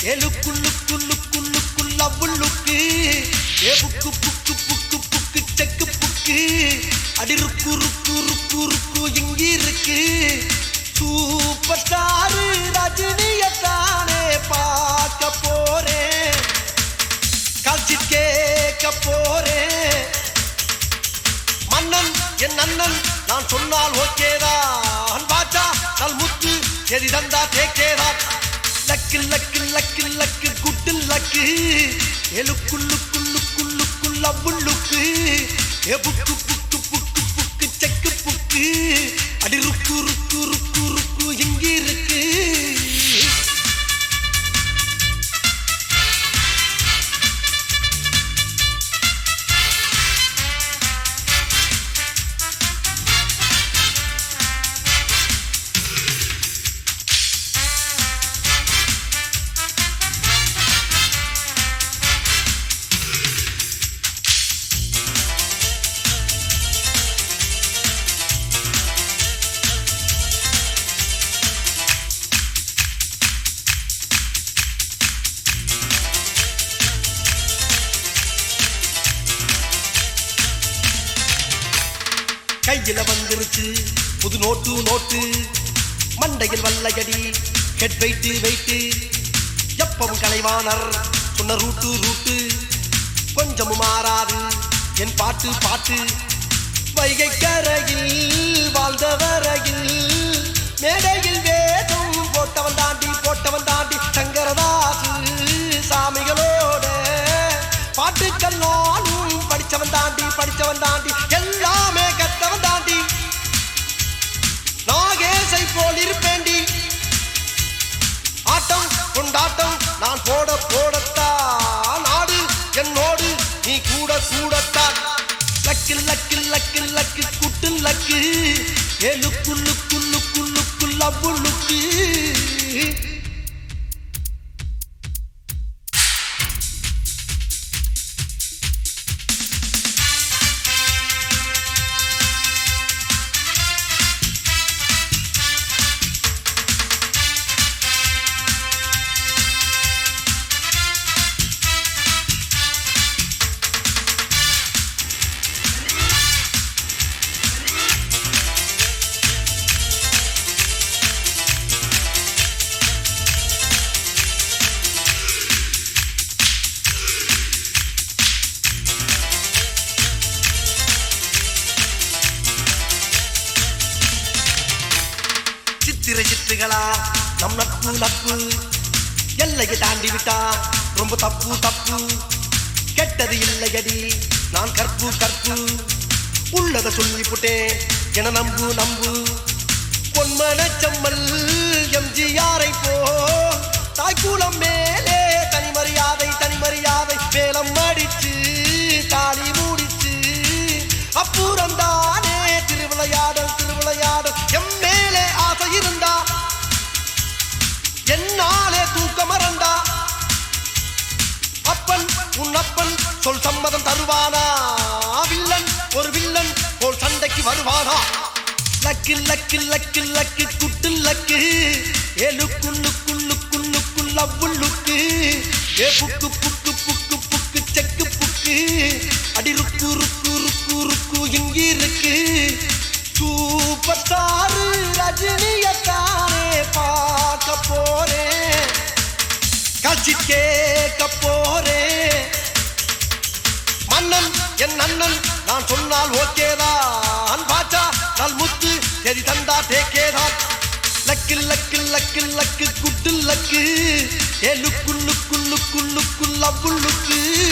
ஏலுக்கு look look look love look A book book book book check book அடி ருக்கு ருக்கு ருக்கு ருக்கு இங்கி இருக்கு சூப்பர் ஸ்டார் ரஜினியத்தானே பார்க்க போறேன் காட்சி கேட்க போறேன் மன்னன் என் அண்ணன் நான் சொன்னால் ஓகேதான் பாச்சா நல் முத்து எதி தந்தா தேக்கேதான் luck luck luck luck good luck எலுக்குள்ளு குள்ளு குள்ளு குள்ளு look A book book book book check book அடி ருக்கு ருக்கு ருக்கு ருக்கு இங்கி இருக்கு கையில வந்துருச்சு புது நோட்டு நோட்டு மண்டையில் வல்லையடி ஹெட் வெயிட்டு வெயிட்டு எப்பவும் கலைவாணர் சொன்ன ரூட்டு ரூட்டு கொஞ்சமும் மாறாது என் பாட்டு பாட்டு வைகை கரையில் வாழ்ந்த வரையில் மேடையில் வேதம் போட்டவன் தாண்டி போட்டவன் தாண்டி சங்கரதாசு சாமிகளோட பாட்டுக்கள் நானும் படிச்சவன் தாண்டி படிச்சவன் தாண்டி எல்லாமே கத்தவன் தாண்டி நாகேசை போல் இருப்பேண்டி ஆட்டம் கொண்டாட்டம் நான் போட போடத்தான் நாடு என்னோடு நீ கூட கூடத்தான் luck luck luck luck good luck ஏலுக்கு look look look love look சித்திரை சித்துகளா நம் நட்பு நட்பு எல்லையை தாண்டி விட்டா ரொம்ப தப்பு தப்பு கெட்டது இல்லையடி நான் கற்பு கற்பு உள்ளத சொல்லி புட்டேன் என நம்பு நம்பு பொன்மனச்சம்மல் எம்ஜிஆரை போ தாய்க்குளம் மேலே தனி மரியாதை தனி மரியாதை வேலம் அடிச்சு தாலி மூடிச்சு அப்புறம் தானே திருவிளையாடல் திருவிளையாடல் எம் மேலே ஆசை இருந்தா என்னாலே தூக்க மறந்தா அப்பன் உன் அப்பன் சொல் சம்மதம் தருவானா வில்லன் ஒரு வில்லன் போல் சண்டைக்கு வருவானா luck luck luck luck good luck ஏலுக்கு look look look love look A book book book book check book அடி ருக்கு ருக்கு ருக்கு ருக்கு இங்கி இருக்கு சூப்பர் ஸ்டார் ரஜினியத்தானே பார்க்க போறேன் காட்சி கேட்க போறேன் மன்னன் என் அண்ணன் நான் சொன்னால் ஓகேதான் பாச்சா நல் முத்து எதி தந்தா தேக்கேதான் luck luck luck luck good luck A look look look look love look